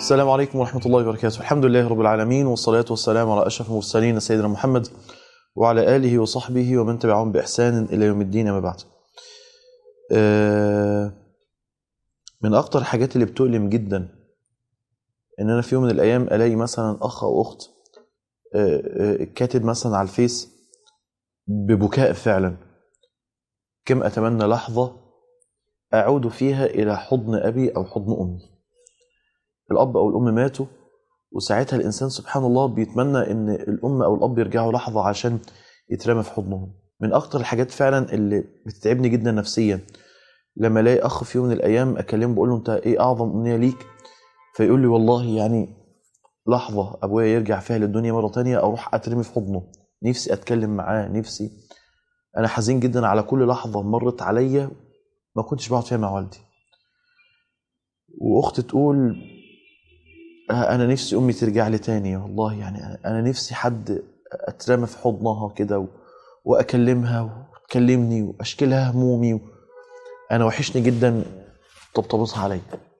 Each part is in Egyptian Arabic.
السلام عليكم ورحمة الله وبركاته الحمد لله رب العالمين والصلاة والسلام على أشرف المرسلين سيدنا محمد وعلى آله وصحبه ومن تبعهم بإحسان إلى يوم الدين ما بعد آه، من أكتر الحاجات اللي بتؤلم جدا إن أنا في يوم من الأيام ألاقي مثلا أخ أو أخت آه، آه، كاتب مثلا على الفيس ببكاء فعلا كم أتمنى لحظة أعود فيها إلى حضن أبي أو حضن أمي الأب أو الأم ماتوا وساعتها الإنسان سبحان الله بيتمنى إن الأم أو الأب يرجعوا لحظة عشان يترمى في حضنهم من أكتر الحاجات فعلا اللي بتتعبني جدا نفسيا لما الاقي اخ في يوم من الايام اكلمه بقول له انت ايه اعظم امنيه ليك فيقول لي والله يعني لحظه ابويا يرجع فيها للدنيا مره تانية اروح اترمي في حضنه نفسي اتكلم معاه نفسي انا حزين جدا على كل لحظه مرت عليا ما كنتش بقعد فيها مع والدي واخت تقول آه، انا نفسي امي ترجع لي تاني والله يعني أنا- انا نفسي حد اترمى في حضنها كده و- واكلمها وتكلمني واشكي لها همومي و... انا وحشني جدا طبطبتها عليا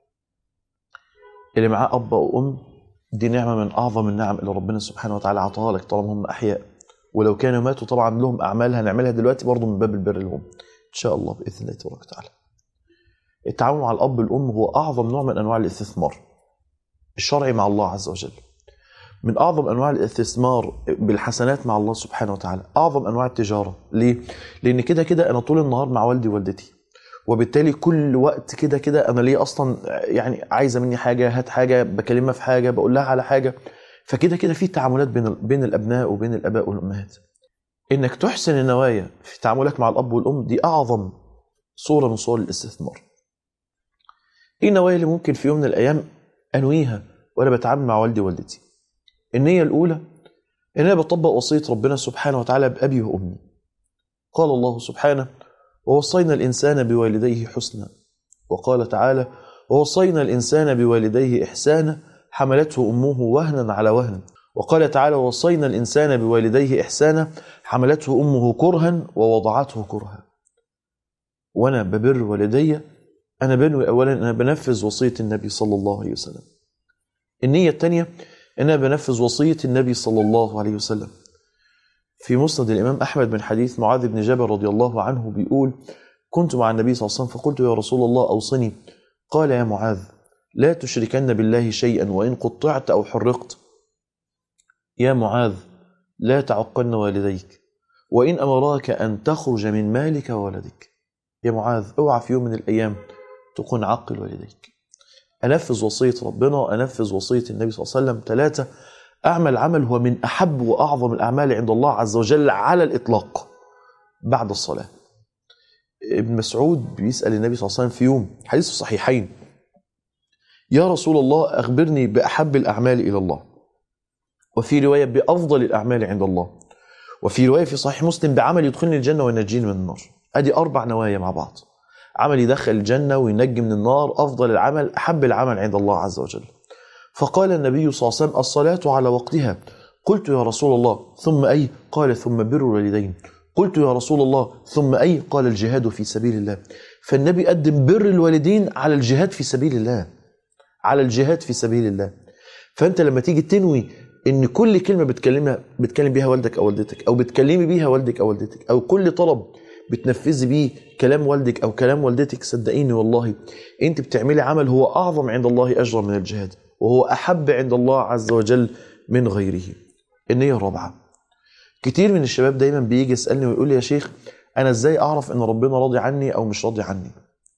اللي معاه اب او ام دي نعمه من اعظم النعم اللي ربنا سبحانه وتعالى عطاها لك طالما هم احياء ولو كانوا ماتوا طبعا لهم اعمال هنعملها دلوقتي برضه من باب البر لهم ان شاء الله باذن الله تبارك وتعالى التعاون مع الاب والام هو اعظم نوع من انواع الاستثمار الشرعي مع الله عز وجل من اعظم انواع الاستثمار بالحسنات مع الله سبحانه وتعالى اعظم انواع التجاره ليه لان كده كده انا طول النهار مع والدي ووالدتي وبالتالي كل وقت كده كده انا ليه اصلا يعني عايزه مني حاجه هات حاجه بكلمها في حاجه بقول لها على حاجه فكده كده في تعاملات بين بين الابناء وبين الاباء والامهات انك تحسن النوايا في تعاملك مع الاب والام دي اعظم صوره من صور الاستثمار ايه النوايا اللي ممكن في يوم من الايام انويها وانا بتعامل مع والدي ووالدتي النيه الاولى ان انا بطبق وصيه ربنا سبحانه وتعالى بابي وامي قال الله سبحانه ووصينا الإنسان بوالديه حسنا وقال تعالى ووصينا الإنسان بوالديه إحسانا حملته أمه وهنا على وهن وقال تعالى ووصينا الإنسان بوالديه إحسانا حملته أمه كرها ووضعته كرها وأنا ببر والدي أنا بنوي أولا أنا بنفذ وصية النبي صلى الله عليه وسلم النية الثانية أن أنا بنفذ وصية النبي صلى الله عليه وسلم في مسند الإمام أحمد من حديث معاذ بن جبل رضي الله عنه بيقول كنت مع النبي صلى الله عليه وسلم فقلت يا رسول الله أوصني قال يا معاذ لا تشركن بالله شيئا وإن قطعت أو حرقت يا معاذ لا تعقن والديك وإن أمراك أن تخرج من مالك وولدك يا معاذ اوعى في يوم من الأيام تكون عقل والديك أنفذ وصية ربنا أنفذ وصية النبي صلى الله عليه وسلم ثلاثة أعمل عمل هو من أحب وأعظم الأعمال عند الله عز وجل على الإطلاق بعد الصلاة ابن مسعود بيسأل النبي صلى الله عليه وسلم في يوم حديث الصحيحين يا رسول الله أخبرني بأحب الأعمال إلى الله وفي رواية بأفضل الأعمال عند الله وفي رواية في صحيح مسلم بعمل يدخلني الجنة وينجيني من النار أدي أربع نوايا مع بعض عمل يدخل الجنة وينجي من النار أفضل العمل أحب العمل عند الله عز وجل فقال النبي صلى الله عليه وسلم الصلاة على وقتها قلت يا رسول الله ثم أي قال ثم بر الوالدين قلت يا رسول الله ثم أي قال الجهاد في سبيل الله فالنبي قدم بر الوالدين على الجهاد في سبيل الله على الجهاد في سبيل الله فأنت لما تيجي تنوي ان كل كلمه بتكلمها بتكلم بيها والدك او والدتك او بتكلمي بيها والدك او والدتك او كل طلب بتنفذي بيه كلام والدك او كلام والدتك صدقيني والله انت بتعملي عمل هو اعظم عند الله اجرا من الجهاد وهو احب عند الله عز وجل من غيره النيه الرابعه كتير من الشباب دايما بيجي يسالني ويقول لي يا شيخ انا ازاي اعرف ان ربنا راضي عني او مش راضي عني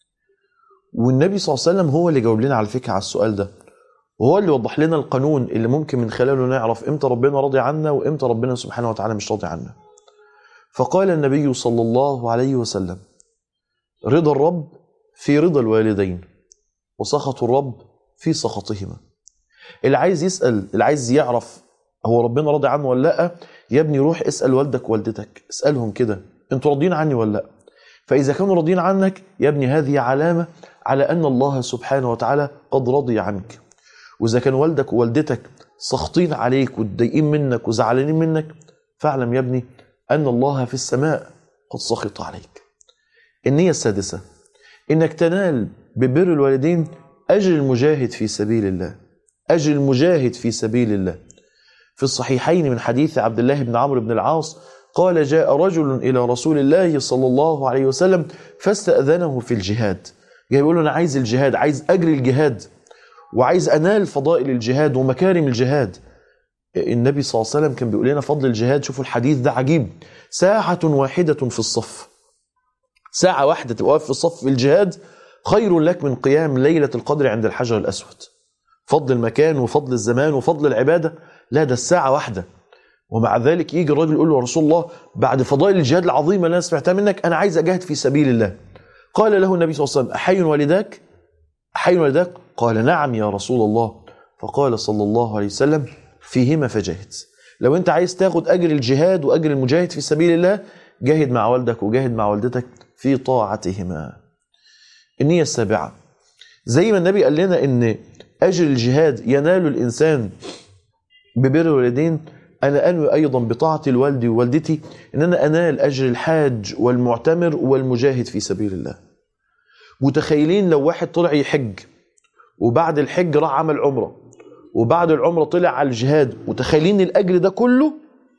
والنبي صلى الله عليه وسلم هو اللي جاوب لنا على فكره على السؤال ده وهو اللي وضح لنا القانون اللي ممكن من خلاله نعرف امتى ربنا راضي عنا وامتى ربنا سبحانه وتعالى مش راضي عنا فقال النبي صلى الله عليه وسلم رضا الرب في رضا الوالدين وسخط الرب في سخطهما اللي عايز يسأل اللي عايز يعرف هو ربنا راضي عنه ولا لا يا ابني روح اسأل والدك ووالدتك اسألهم كده انتوا راضيين عني ولا لا فإذا كانوا راضيين عنك يا ابني هذه علامة على أن الله سبحانه وتعالى قد رضي عنك وإذا كان والدك ووالدتك سخطين عليك وتضايقين منك وزعلانين منك فاعلم يا ابني أن الله في السماء قد سخط عليك النية السادسة إنك تنال ببر الوالدين أجر المجاهد في سبيل الله أجر المجاهد في سبيل الله في الصحيحين من حديث عبد الله بن عمرو بن العاص قال جاء رجل إلى رسول الله صلى الله عليه وسلم فاستأذنه في الجهاد جاي يقول له أنا عايز الجهاد عايز أجري الجهاد وعايز أنال فضائل الجهاد ومكارم الجهاد النبي صلى الله عليه وسلم كان بيقول لنا فضل الجهاد شوفوا الحديث ده عجيب ساعة واحدة في الصف ساعة واحدة تبقى واقف في الصف في الجهاد خير لك من قيام ليلة القدر عند الحجر الأسود فضل المكان وفضل الزمان وفضل العبادة لا ده الساعة واحدة ومع ذلك يجي الراجل يقول له يا رسول الله بعد فضائل الجهاد العظيمة اللي أنا سمعتها منك أنا عايز أجاهد في سبيل الله قال له النبي صلى الله عليه وسلم أحي والداك أحي والداك قال نعم يا رسول الله فقال صلى الله عليه وسلم فيهما فجاهد لو انت عايز تاخد اجر الجهاد واجر المجاهد في سبيل الله جاهد مع والدك وجاهد مع والدتك في طاعتهما النية السابعة زي ما النبي قال لنا ان اجر الجهاد ينال الانسان ببر الوالدين انا انوي ايضا بطاعه الوالد ووالدتي ان انا انال اجر الحاج والمعتمر والمجاهد في سبيل الله متخيلين لو واحد طلع يحج وبعد الحج راح عمل عمره وبعد العمره طلع على الجهاد متخيلين الاجر ده كله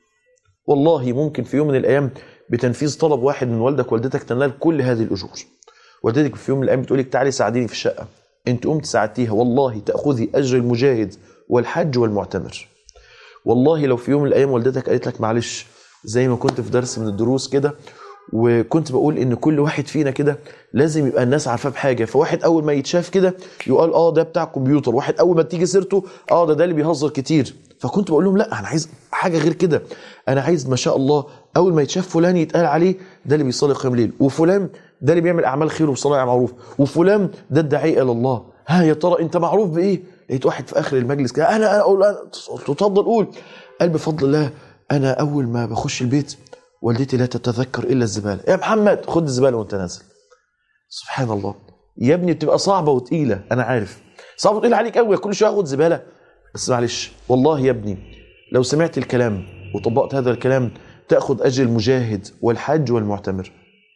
والله ممكن في يوم من الايام بتنفيذ طلب واحد من والدك والدتك تنال كل هذه الاجور والدتك في يوم من الايام بتقول لك تعالي ساعديني في الشقه انت قمت ساعدتيها والله تاخذي اجر المجاهد والحج والمعتمر والله لو في يوم من الايام والدتك قالت لك معلش زي ما كنت في درس من الدروس كده وكنت بقول ان كل واحد فينا كده لازم يبقى الناس عارفاه بحاجه فواحد اول ما يتشاف كده يقال اه ده بتاع كمبيوتر واحد اول ما تيجي سيرته اه ده ده اللي بيهزر كتير فكنت بقول لهم لا انا عايز حاجه غير كده انا عايز ما شاء الله اول ما يتشاف فلان يتقال عليه ده اللي بيصلي قيام ليل وفلان ده اللي بيعمل اعمال خير وصلاة معروف وفلان ده الداعيه الى الله ها يا ترى انت معروف بايه لقيت واحد في اخر المجلس كده انا انا اقول انا تفضل قول قال بفضل الله انا اول ما بخش البيت والدتي لا تتذكر الا الزباله يا محمد خد الزباله وانت نازل سبحان الله يا ابني بتبقى صعبه وتقيله انا عارف صعبه وتقيله عليك قوي كل شويه اخد زباله بس معلش والله يا ابني لو سمعت الكلام وطبقت هذا الكلام تاخذ اجر المجاهد والحج والمعتمر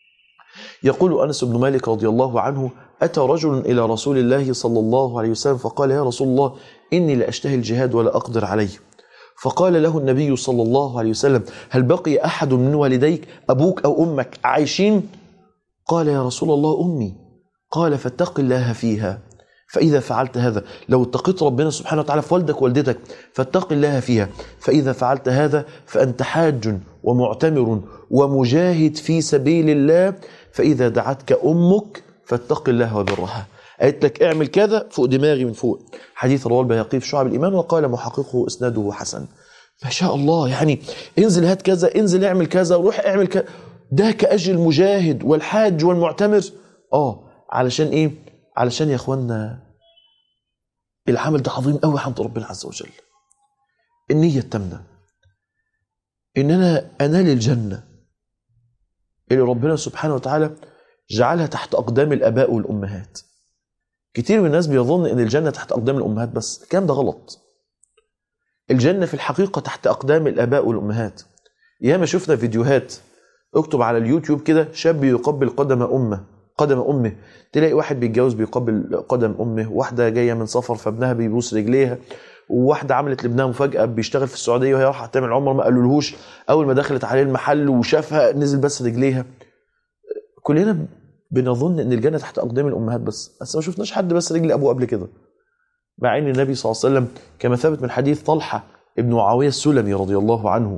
يقول انس بن مالك رضي الله عنه اتى رجل الى رسول الله صلى الله عليه وسلم فقال يا رسول الله اني لاشتهي الجهاد ولا اقدر عليه فقال له النبي صلى الله عليه وسلم هل بقي احد من والديك ابوك او امك عايشين قال يا رسول الله امي قال فاتق الله فيها فإذا فعلت هذا لو اتقيت ربنا سبحانه وتعالى في والدك ووالدتك فاتق الله فيها فإذا فعلت هذا فأنت حاج ومعتمر ومجاهد في سبيل الله فإذا دعتك أمك فاتق الله وبرها قالت لك اعمل كذا فوق دماغي من فوق حديث رواه البيهقي في شعب الإيمان وقال محققه إسناده حسن ما شاء الله يعني انزل هات كذا انزل اعمل كذا روح اعمل كذا ده كأجر المجاهد والحاج والمعتمر اه علشان ايه علشان يا اخوانا العمل ده عظيم قوي عند ربنا عز وجل النية التامنة ان انا انال الجنة اللي ربنا سبحانه وتعالى جعلها تحت اقدام الاباء والامهات كتير من الناس بيظن ان الجنة تحت اقدام الامهات بس الكلام ده غلط الجنة في الحقيقة تحت اقدام الاباء والامهات ياما شفنا فيديوهات اكتب على اليوتيوب كده شاب يقبل قدم امه قدم امه تلاقي واحد بيتجوز بيقبل قدم امه واحده جايه من سفر فابنها بيبوس رجليها وواحده عملت لابنها مفاجاه بيشتغل في السعوديه وهي رايحه تعمل عمره ما قالولهوش اول ما دخلت عليه المحل وشافها نزل بس رجليها كلنا بنظن ان الجنه تحت اقدام الامهات بس بس ما شفناش حد بس رجل ابوه قبل كده مع ان النبي صلى الله عليه وسلم كما ثبت من حديث طلحه ابن معاويه السلمي رضي الله عنه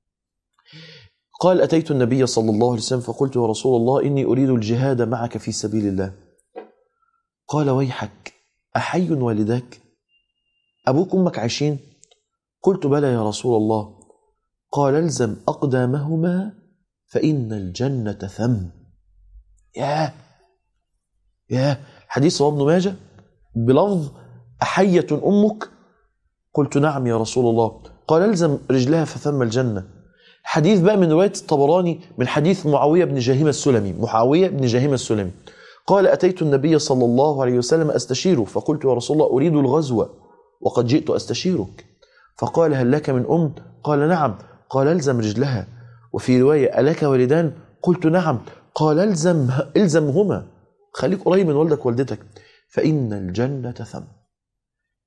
قال أتيت النبي صلى الله عليه وسلم فقلت يا رسول الله إني أريد الجهاد معك في سبيل الله قال ويحك أحي والداك أبوك أمك عايشين قلت بلى يا رسول الله قال الزم أقدامهما فإن الجنة ثم يا يا حديث رواه ابن ماجه بلفظ أحية أمك قلت نعم يا رسول الله قال الزم رجلها فثم الجنة حديث بقى من رواية الطبراني من حديث معاوية بن جاهمة السلمي معاوية بن جاهمة السلمي قال أتيت النبي صلى الله عليه وسلم أستشيره فقلت يا رسول الله أريد الغزو وقد جئت أستشيرك فقال هل لك من أم قال نعم قال الزم رجلها وفي رواية ألك والدان قلت نعم قال الزم الزمهما خليك قريب من والدك والدتك فإن الجنة ثم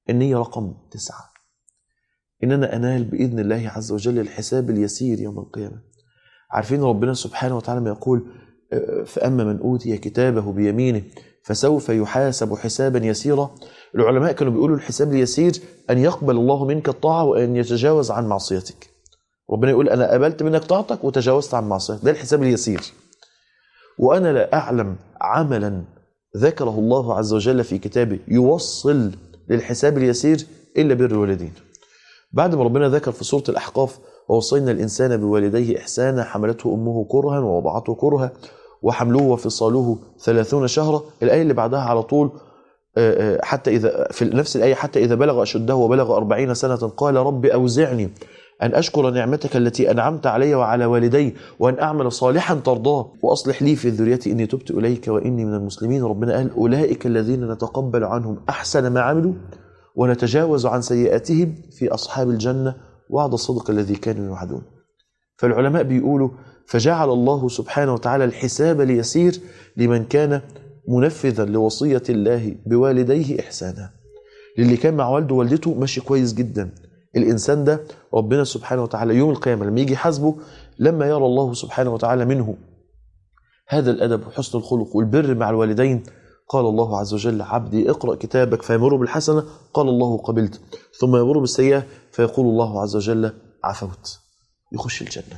النية رقم تسعة إن أنا أنال بإذن الله عز وجل الحساب اليسير يوم القيامة عارفين ربنا سبحانه وتعالى ما يقول آه، فأما من أوتي كتابه بيمينه فسوف يحاسب حسابا يسيرا العلماء كانوا بيقولوا الحساب اليسير أن يقبل الله منك الطاعة وأن يتجاوز عن معصيتك ربنا يقول أنا قبلت منك طاعتك وتجاوزت عن معصيتك ده الحساب اليسير وأنا لا أعلم عملا ذكره الله عز وجل في كتابه يوصل للحساب اليسير إلا بر الوالدين بعد ما ربنا ذكر في سورة الأحقاف ووصينا الإنسان بوالديه إحسانا حملته أمه كرها ووضعته كرها وحمله وفصاله ثلاثون شهرا الآية اللي بعدها على طول آه، آه، حتى إذا في نفس الآية حتى إذا بلغ أشده وبلغ أربعين سنة قال رب أوزعني أن أشكر نعمتك التي أنعمت علي وعلى والدي وأن أعمل صالحا ترضاه وأصلح لي في ذريتي إني تبت إليك وإني من المسلمين ربنا قال أولئك الذين نتقبل عنهم أحسن ما عملوا ونتجاوز عن سيئاتهم في أصحاب الجنة وعد الصدق الذي كانوا يوعدون فالعلماء بيقولوا فجعل الله سبحانه وتعالى الحساب اليسير لمن كان منفذا لوصية الله بوالديه إحسانا للي كان مع والده ووالدته ماشي كويس جدا الإنسان ده ربنا سبحانه وتعالى يوم القيامة لما يجي يحاسبه لما يرى الله سبحانه وتعالى منه هذا الأدب وحسن الخلق والبر مع الوالدين قال الله عز وجل عبدي اقرأ كتابك فيمر بالحسنة قال الله قبلت ثم يمر بالسيئة فيقول الله عز وجل عفوت يخش الجنة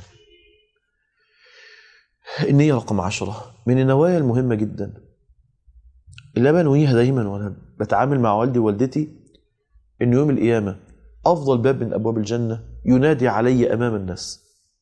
النية رقم عشرة من النوايا المهمة جدا اللي بنويها دايما وانا بتعامل مع والدي ووالدتي ان يوم القيامة افضل باب من ابواب الجنة ينادي علي امام الناس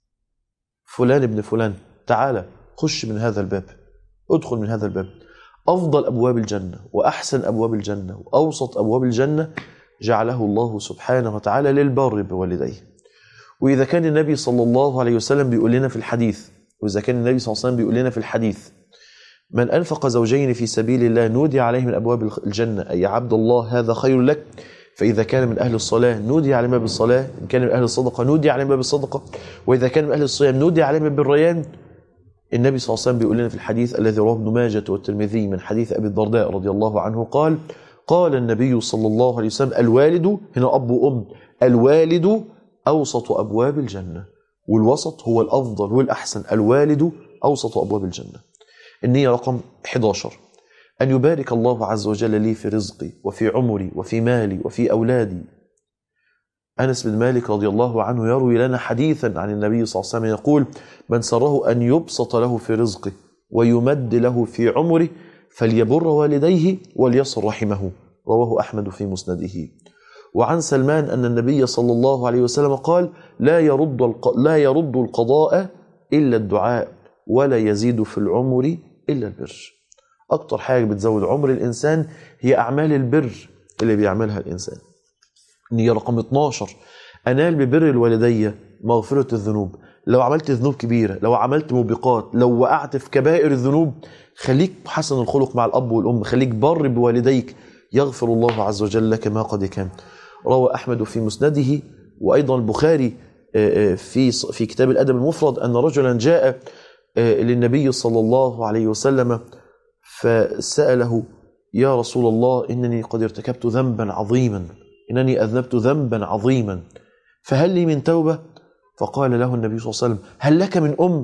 فلان ابن فلان تعالى خش من هذا الباب ادخل من هذا الباب افضل ابواب الجنة واحسن ابواب الجنة واوسط ابواب الجنة جعله الله سبحانه وتعالى للبر بوالديه واذا كان النبي صلى الله عليه وسلم بيقول لنا في الحديث واذا كان النبي صلى الله عليه وسلم بيقول لنا في الحديث من أنفق زوجين في سبيل الله نودي عليه من أبواب الجنة أي عبد الله هذا خير لك فإذا كان من أهل الصلاة نودي عليه باب الصلاة إن كان من أهل الصدقة نودي عليه باب الصدقة وإذا كان من أهل الصيام نودي عليه باب الريان النبي صلى الله عليه وسلم بيقول لنا في الحديث الذي رواه ابن ماجه والترمذي من حديث أبي الدرداء رضي الله عنه قال قال النبي صلى الله عليه وسلم الوالد هنا أب وأم الوالد أوسط أبواب الجنة والوسط هو الأفضل والأحسن الوالد أوسط أبواب الجنة النية رقم 11 أن يبارك الله عز وجل لي في رزقي وفي عمري وفي مالي وفي أولادي أنس بن مالك رضي الله عنه يروي لنا حديثا عن النبي صلى الله عليه وسلم يقول من سره أن يبسط له في رزقه ويمد له في عمره فليبر والديه وليصل رحمه رواه أحمد في مسنده وعن سلمان أن النبي صلى الله عليه وسلم قال لا يرد الق... لا يرد القضاء إلا الدعاء ولا يزيد في العمر إلا البر أكتر حاجة بتزود عمر الإنسان هي أعمال البر اللي بيعملها الإنسان نية رقم 12 أنال ببر الوالدية مغفرة الذنوب لو عملت ذنوب كبيرة لو عملت موبقات لو وقعت في كبائر الذنوب خليك حسن الخلق مع الأب والأم خليك بر بوالديك يغفر الله عز وجل لك ما قد كان روى أحمد في مسنده وأيضا البخاري في في كتاب الأدب المفرد أن رجلا جاء للنبي صلى الله عليه وسلم فسأله يا رسول الله إنني قد ارتكبت ذنبا عظيما إنني أذنبت ذنبا عظيما فهل لي من توبة فقال له النبي صلى الله عليه وسلم هل لك من أم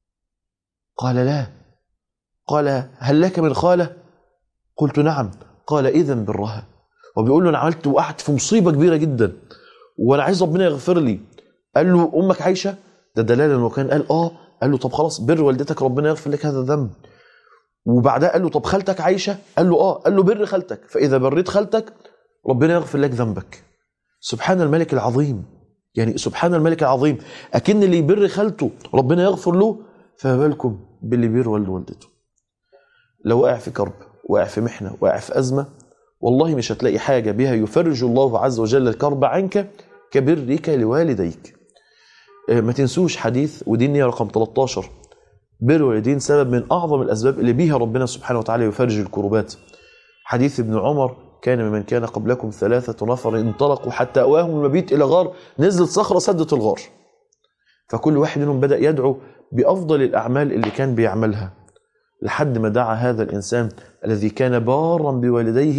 قال لا قال هل لك من خالة قلت نعم قال إذا برها وبيقول له أنا عملت وقعت في مصيبة كبيرة جدا وأنا عايز ربنا يغفر لي قال له أمك عايشة ده دلالة إنه كان قال آه قال له طب خلاص بر والدتك ربنا يغفر لك هذا الذنب وبعدها قال له طب خالتك عايشه قال له اه قال له بر خالتك فاذا بريت خالتك ربنا يغفر لك ذنبك سبحان الملك العظيم يعني سبحان الملك العظيم اكن اللي يبر خالته ربنا يغفر له فما بالكم باللي بير والد والدته لو وقع في كرب وقع في محنه وقع في ازمه والله مش هتلاقي حاجه بها يفرج الله عز وجل الكرب عنك كبرك لوالديك ما تنسوش حديث ودي النية رقم 13 بر الوالدين سبب من أعظم الأسباب اللي بيها ربنا سبحانه وتعالى يفرج الكروبات حديث ابن عمر كان ممن كان قبلكم ثلاثة نفر انطلقوا حتى أواهم المبيت إلى غار نزلت صخرة سدت الغار فكل واحد منهم بدأ يدعو بأفضل الأعمال اللي كان بيعملها لحد ما دعا هذا الإنسان الذي كان بارا بوالديه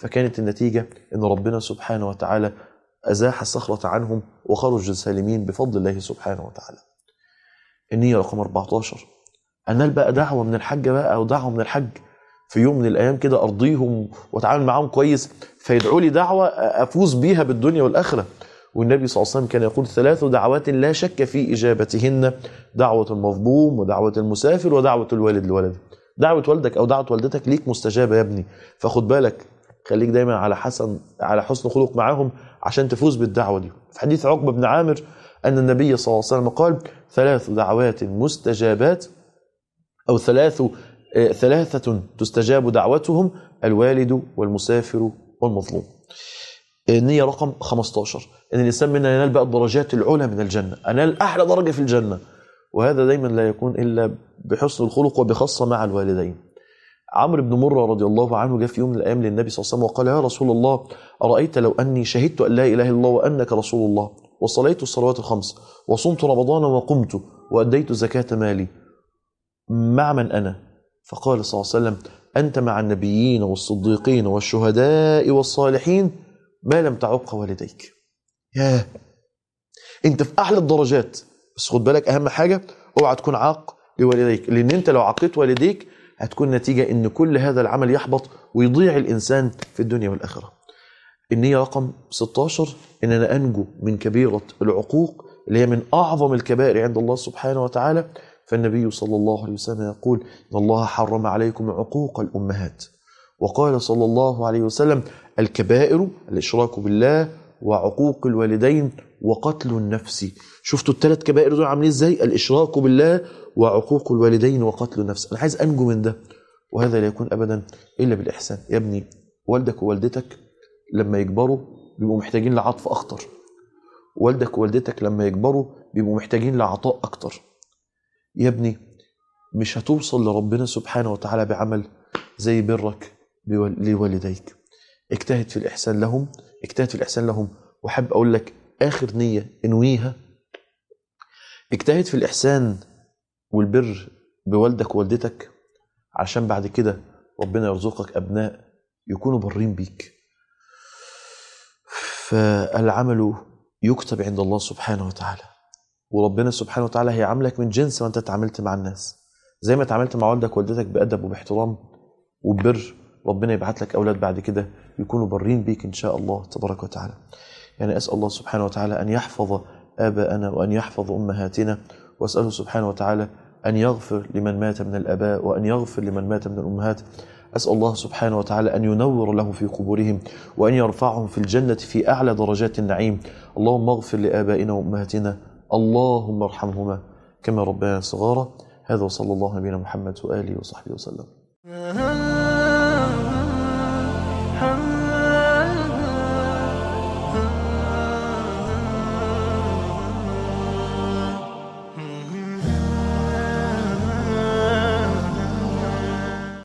فكانت النتيجة أن ربنا سبحانه وتعالى أزاح الصخرة عنهم وخرجوا سالمين بفضل الله سبحانه وتعالى النية رقم 14 أنال بقى دعوة من الحج بقى أو دعوة من الحج في يوم من الأيام كده أرضيهم وأتعامل معاهم كويس فيدعوا لي دعوة أفوز بيها بالدنيا والآخرة والنبي صلى الله عليه وسلم كان يقول ثلاث دعوات لا شك في إجابتهن دعوة المظلوم ودعوة المسافر ودعوة الوالد لولده دعوة والدك أو دعوة والدتك ليك مستجابة يا ابني فخد بالك خليك دايما على حسن على حسن خلق معاهم عشان تفوز بالدعوة دي في حديث عقبة بن عامر أن النبي صلى الله عليه وسلم قال ثلاث دعوات مستجابات أو ثلاث آه، ثلاثة تستجاب دعوتهم الوالد والمسافر والمظلوم النية رقم 15 ان الانسان منا ينال بقى الدرجات العلى من الجنه انال احلى درجه في الجنه وهذا دايما لا يكون الا بحسن الخلق وبخاصه مع الوالدين عمرو بن مره رضي الله عنه جاء في يوم من الايام للنبي صلى الله عليه وسلم وقال يا رسول الله ارايت لو اني شهدت ان لا اله الا الله وانك رسول الله وصليت الصلوات الخمس وصمت رمضان وقمت واديت زكاه مالي مع من انا فقال صلى الله عليه وسلم انت مع النبيين والصديقين والشهداء والصالحين ما لم تعق والديك ياه انت في احلى الدرجات بس خد بالك اهم حاجه اوعى تكون عاق لوالديك لان انت لو عقيت والديك هتكون نتيجه ان كل هذا العمل يحبط ويضيع الانسان في الدنيا والاخره النيه رقم 16 ان انا انجو من كبيره العقوق اللي هي من اعظم الكبائر عند الله سبحانه وتعالى فالنبي صلى الله عليه وسلم يقول ان الله حرم عليكم عقوق الامهات وقال صلى الله عليه وسلم الكبائر الاشراك بالله وعقوق الوالدين وقتل النفس شفتوا الثلاث كبائر دول عاملين ازاي الاشراك بالله وعقوق الوالدين وقتل النفس انا عايز انجو من ده وهذا لا يكون ابدا الا بالاحسان يا ابني والدك ووالدتك لما يكبروا بيبقوا محتاجين لعطف اكتر والدك ووالدتك لما يكبروا بيبقوا محتاجين لعطاء اكتر يا ابني مش هتوصل لربنا سبحانه وتعالى بعمل زي برك بوال- لوالديك اجتهد في الإحسان لهم اجتهد في الإحسان لهم وحب أقول لك آخر نية انويها اجتهد في الإحسان والبر بوالدك ووالدتك عشان بعد كده ربنا يرزقك أبناء يكونوا برين بيك فالعمل يكتب عند الله سبحانه وتعالى وربنا سبحانه وتعالى هيعاملك من جنس ما انت اتعاملت مع الناس زي ما اتعاملت مع والدك ووالدتك بأدب وباحترام وببر ربنا يبعت لك أولاد بعد كده يكونوا برين بيك إن شاء الله تبارك وتعالى يعني أسأل الله سبحانه وتعالى أن يحفظ آباءنا وأن يحفظ أمهاتنا وأسأله سبحانه وتعالى أن يغفر لمن مات من الآباء وأن يغفر لمن مات من الأمهات أسأل الله سبحانه وتعالى أن ينور له في قبورهم وأن يرفعهم في الجنة في أعلى درجات النعيم اللهم اغفر لآبائنا وأمهاتنا اللهم ارحمهما كما ربنا صغارا هذا وصلى الله على نبينا محمد وآله وصحبه وسلم